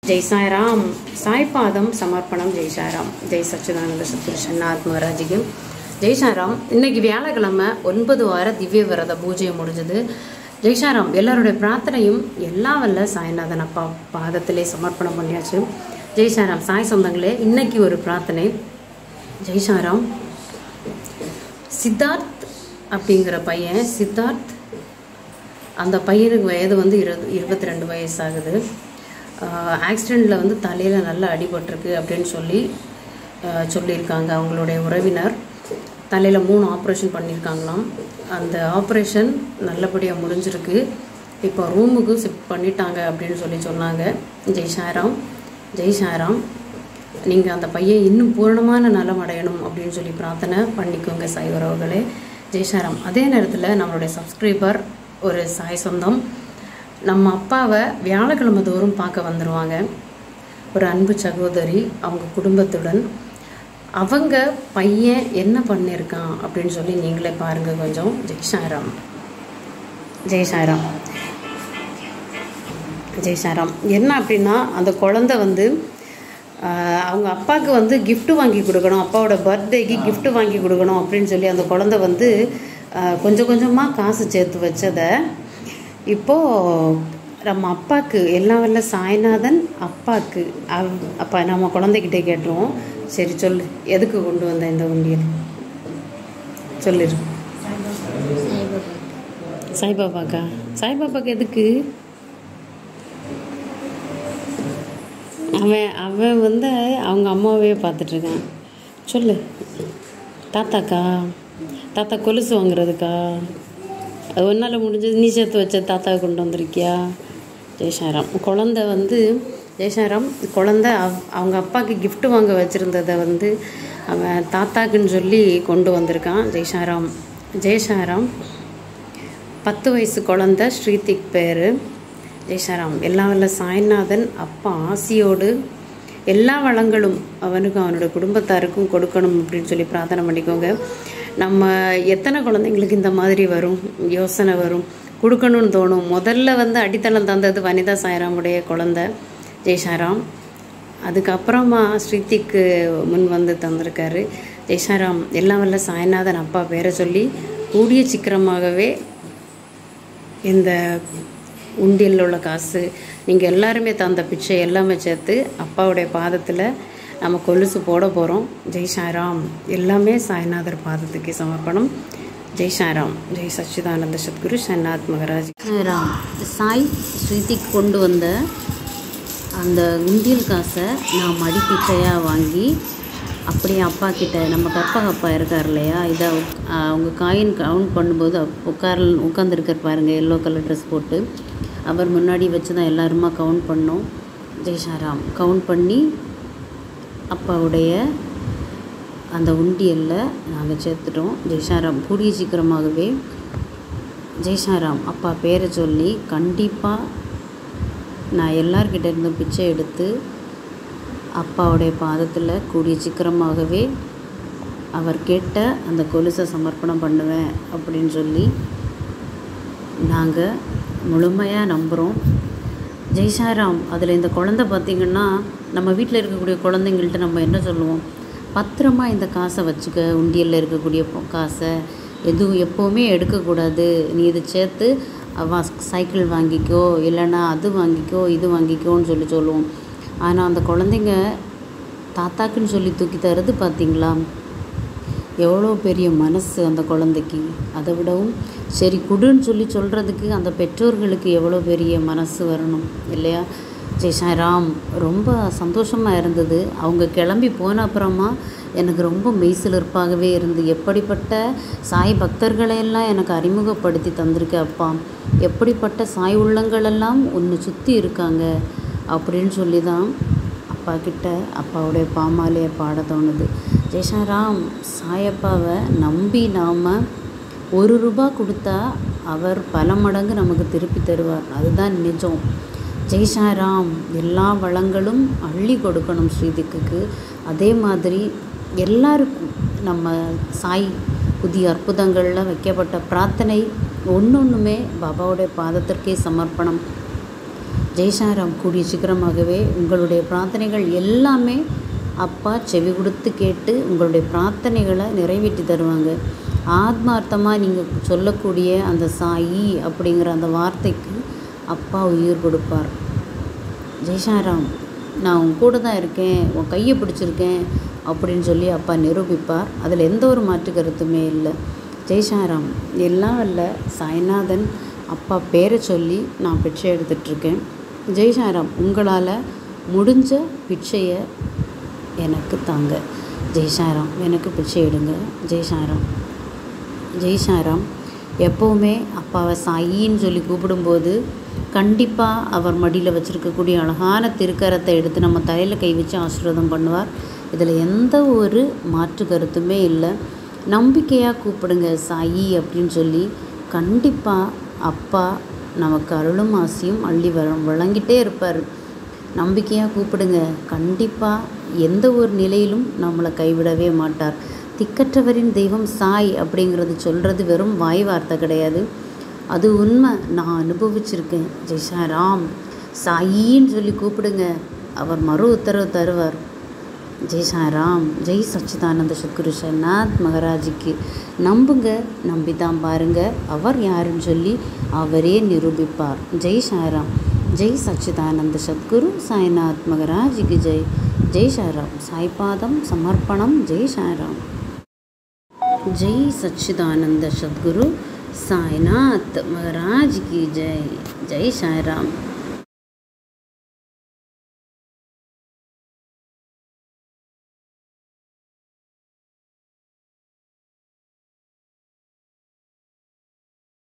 ஜெய் சாய்ராம் சாய்பாதம் சமர்ப்பணம் ஜெய் சாய்ராம் ஜெய் சச்சிதானந்த சத்குரு சன்னாத் மகாராஜிக்கு ஜெய் சாய்ராம் இன்னைக்கு வியாழக்கிழமை ஒன்பது வார திவ்ய விரத பூஜை முடிஞ்சது ஜெய் சாய்ராம் எல்லாருடைய பிரார்த்தனையும் எல்லா வல்ல சாய்நாதன் அப்பா பாதத்திலே சமர்ப்பணம் பண்ணியாச்சு ஜெய் சாய்ராம் சாய் சொந்தங்களே இன்னைக்கு ஒரு பிரார்த்தனை ஜெய் சாய்ராம் சித்தார்த் அப்படிங்கிற பையன் சித்தார்த் அந்த பையனுக்கு வயது வந்து இருபது இருபத்தி ரெண்டு வயசாகுது ஆக்சிடெண்ட்டில் வந்து தலையில் நல்லா அடிபட்டிருக்கு அப்படின்னு சொல்லி ஆஹ் சொல்லியிருக்காங்க அவங்களுடைய உறவினர் தலையில் மூணு ஆப்ரேஷன் பண்ணியிருக்காங்களாம் அந்த ஆப்ரேஷன் நல்லபடியாக முடிஞ்சிருக்கு இப்போ ரூமுக்கு ஷிஃப்ட் பண்ணிட்டாங்க அப்படின்னு சொல்லி சொன்னாங்க ஜெய் சாய்ராம் ஜெய் சாய்ராம் நீங்கள் அந்த பையன் இன்னும் பூரணமான நலம் அடையணும் அப்படின்னு சொல்லி பிரார்த்தனை பண்ணிக்கோங்க சாய் உறவுகளே ஜெய் சாய்ராம் அதே நேரத்தில் நம்மளுடைய சப்ஸ்கிரைபர் ஒரு சாய் சொந்தம் நம்ம அப்பாவை வியாழக்கிழமை தோறும் பார்க்க வந்துடுவாங்க ஒரு அன்பு சகோதரி அவங்க குடும்பத்துடன் அவங்க பையன் என்ன பண்ணியிருக்கான் அப்படின்னு சொல்லி நீங்களே பாருங்கள் கொஞ்சம் ஜெய் சாய்ராம் ஜெய் சாய்ராம் ஜெய் சாய்ராம் என்ன அப்படின்னா அந்த குழந்தை வந்து ஆஹ், அவங்க அப்பாவுக்கு வந்து gift வாங்கி கொடுக்கணும் அப்பாவோட பர்த்டேக்கு gift வாங்கி கொடுக்கணும் அப்படின்னு சொல்லி அந்த குழந்தை வந்து ஆஹ், கொஞ்சம் கொஞ்சமாக காசு சேர்த்து வச்சதை இப்போது நம்ம அப்பாவுக்கு எல்லாம் வல்ல சாய்நாதன் அப்பாவுக்கு அவ் அப்பா நம்ம குழந்தைகிட்டே கேட்டுருவோம் சரி சொல்லு எதுக்கு கொண்டு வந்த இந்த உண்டியல் சொல்லிடு சாய்பாபாக்கா சாய்பாபாக்கு எதுக்கு அவன் அவன் வந்து அவங்க அம்மாவே பார்த்துட்ருக்கான் சொல்லு தாத்தாக்கா தாத்தா கொலுசு வாங்குறதுக்கா அது ஒன்றால் முடிஞ்சது நீ சேர்த்து வச்ச தாத்தாவை கொண்டு வந்திருக்கியா ஜெய்சாராம் குழந்த வந்து ஜெய்சாராம் குழந்த அவ் அவங்க அப்பாவுக்கு gift வாங்க வச்சுருந்ததை வந்து அவன் தாத்தாக்குன்னு சொல்லி கொண்டு வந்திருக்கான் ஜெய்சாராம் ஜெய்சாராம் பத்து வயசு குழந்த ஸ்ரீதிக் பேர் ஜெய்சாராம் எல்லாம் வல்ல சாய்நாதன் அப்பா ஆசியோடு எல்லா வளங்களும் அவனுக்கும் அவனோட குடும்பத்தாருக்கும் கொடுக்கணும் அப்படின்னு சொல்லி பிரார்த்தனை பண்ணிக்கோங்க நம்ம எத்தனை குழந்தைங்களுக்கு இந்த மாதிரி வரும் யோசனை வரும் கொடுக்கணும்னு தோணும் முதல்ல வந்து அடித்தளம் தந்தது வனிதா சாய்ராமுடைய குழந்தை ஜெய்சாராம் அதுக்கப்புறமா ஸ்ருதிக்கு முன் வந்து தந்திருக்காரு ஜெய்சாராம் எல்லாம் வல்ல சாய்நாதன் அப்பா பேரை சொல்லி கூடிய சீக்கிரமாகவே இந்த உண்டியலில் உள்ள காசு நீங்கள் எல்லாருமே தந்த பிச்சை எல்லாமே சேர்த்து அப்பாவுடைய பாதத்தில் நம்ம கொலுசு போட போகிறோம் ஜெய் சாய்ராம் எல்லாமே சாய்நாதர் பாதத்துக்கு சமர்ப்பணம் ஜெய் சாய்ராம் ஜெய் சச்சிதானந்த சத்குரு சன்னாத் மகராஜ் சாய்ராம் சாய் ஸ்ருதிக்கு கொண்டு வந்த அந்த உண்டியல் காசை நான் மடிப்பிச்சையாக வாங்கி அப்படியே அப்பா கிட்ட நம்ம கற்பக அப்பா இருக்கார் இல்லையா இதை அவங்க காயின் கவுண்ட் பண்ணும்போது உட்கார் உட்காந்துருக்கார் பாருங்க எல்லோ கலர் ட்ரெஸ் போட்டு அவர் முன்னாடி வச்சு தான் எல்லாருமா கவுண்ட் பண்ணோம் ஜெய்ஷாராம் கவுண்ட் பண்ணி அப்பாவுடைய அந்த உண்டியலில் நாங்கள் சேர்த்துட்டோம் ஜெய்ஷாராம் கூடிய சீக்கிரமாகவே ஜெய்ஷாராம் அப்பா பேரை சொல்லி கண்டிப்பாக நான் எல்லார்கிட்ட இருந்தும் பிச்சை எடுத்து அப்பாவுடைய பாதத்தில் கூடிய சீக்கிரமாகவே அவர் கேட்ட அந்த கொலுசை சமர்ப்பணம் பண்ணுவேன் அப்படின்னு சொல்லி நாங்கள் முழுமையாக நம்புகிறோம் ஜெய்சாராம் அதில் இந்த குழந்தை பார்த்திங்கன்னா நம்ம வீட்டில் இருக்கக்கூடிய குழந்தைங்கள்ட்ட நம்ம என்ன சொல்லுவோம் பத்திரமா இந்த காசை வச்சுக்க உண்டியலில் இருக்கக்கூடிய பொ- காசை எதுவும் எப்போவுமே எடுக்கக்கூடாது நீ இதை சேர்த்து வா சைக்கிள் வாங்கிக்கோ இல்லைன்னா அது வாங்கிக்கோ இது வாங்கிக்கோன்னு சொல்லி சொல்லுவோம் ஆனால் அந்த குழந்தைங்க தாத்தாக்குன்னு சொல்லி தூக்கி தருது பார்த்தீங்களா எவ்வளோ பெரிய மனசு அந்த குழந்தைக்கு அதை விடவும் சரி குடுன்னு சொல்லி சொல்கிறதுக்கு அந்த பெற்றோர்களுக்கு எவ்வளோ பெரிய மனசு வரணும் இல்லையா ஜெய் சாய்ராம் ரொம்ப சந்தோஷமாக இருந்தது அவங்க கிளம்பி போன அப்புறமா எனக்கு ரொம்ப மெய்சிலிருப்பாகவே இருந்து எப்படிப்பட்ட சாய் பக்தர்களையெல்லாம் எனக்கு அறிமுகப்படுத்தி தந்திருக்க அப்பா எப்படிப்பட்ட சாய் உள்ளங்களெல்லாம் உன்னை சுற்றி இருக்காங்க அப்படின்னு சொல்லி தான் அப்பா கிட்ட அப்பாவுடைய பாமாலையை பாட தோணுது ஜெய்சாராம் சாயப்பாவை நம்பி நாம் ஒரு ரூபா கொடுத்தா அவர் பல மடங்கு நமக்கு திருப்பி தருவார் அதுதான் நிஜம் ஜெய்சாராம் எல்லா வளங்களும் அள்ளி கொடுக்கணும் ஸ்ரீதிக்குக்கு அதே மாதிரி எல்லாருக்கும் நம்ம சாய் புதிய அற்புதங்களில் வைக்கப்பட்ட பிரார்த்தனை ஒன்று ஒன்றுமே பாபாவுடைய பாதத்திற்கே சமர்ப்பணம் ஜெய்சாராம் கூடிய சீக்கிரமாகவே உங்களுடைய பிரார்த்தனைகள் எல்லாமே அப்பா செவி கொடுத்து கேட்டு உங்களுடைய பிரார்த்தனைகளை நிறைவேற்றி தருவாங்க ஆத்மார்த்தமாக நீங்கள் சொல்லக்கூடிய அந்த சாயி அப்படிங்கிற அந்த வார்த்தைக்கு அப்பா உயிர் கொடுப்பார் ஜெய்சாராம் நான் உன் கூட தான் இருக்கேன் உன் கையை பிடிச்சிருக்கேன் அப்படின்னு சொல்லி அப்பா நிரூபிப்பார் அதில் எந்த ஒரு மாற்று கருத்துமே இல்லை ஜெய்சாராம் எல்லாம் அல்ல சாய்நாதன் அப்பா பேரை சொல்லி நான் பிச்சை எடுத்துட்ருக்கேன் ஜெய்சாராம் உங்களால் முடிஞ்ச பிச்சையை எனக்கு தாங்க ஜெய்சாராம் எனக்கு பிச்சை எடுங்க ஜெய்சாராம் ஜெய்சாராம் எப்போவுமே அப்பாவை சாயின்னு சொல்லி கூப்பிடும்போது கண்டிப்பாக அவர் மடியில் வச்சுருக்கக்கூடிய அழகான திருக்கரத்தை எடுத்து நம்ம தலையில் கை வச்சு ஆசீர்வாதம் பண்ணுவார் இதில் எந்த ஒரு மாற்று கருத்துமே இல்லை நம்பிக்கையாக கூப்பிடுங்க சாயி அப்படின்னு சொல்லி கண்டிப்பாக அப்பா நமக்கு அருளும் ஆசியும் அள்ளி வர வழங்கிட்டே இருப்பார் நம்பிக்கையாக கூப்பிடுங்க கண்டிப்பாக எந்த ஒரு நிலையிலும் நம்மளை கைவிடவே மாட்டார் திக்கற்றவரின் தெய்வம் சாய் அப்படிங்கிறது சொல்கிறது வெறும் வாய் வார்த்தை கிடையாது அது உண்மை நான் அனுபவிச்சிருக்கேன் ஜெய்ஷா ராம் சாயின்னு சொல்லி கூப்பிடுங்க அவர் மறு உத்தரவு தருவார் ஜெய் சாய்ராம் ஜெய் சச்சிதானந்த சத்குரு சன்னாத் மகராஜிக்கு நம்புங்க நம்பி தான் பாருங்க அவர் யாருன்னு சொல்லி அவரே நிரூபிப்பார் ஜெய் சாய்ராம் ஜெய் சச்சிதானந்த சத்குரு சாய்நாத் மகராஜிக்கு ஜெய் ஜெய் சாய்ராம் சாய்பாதம் சமர்ப்பணம் ஜெய் சாய்ராம் जय सच्चिदानंद सद्गुरु साईनाथ महाराज की जय जय साई राम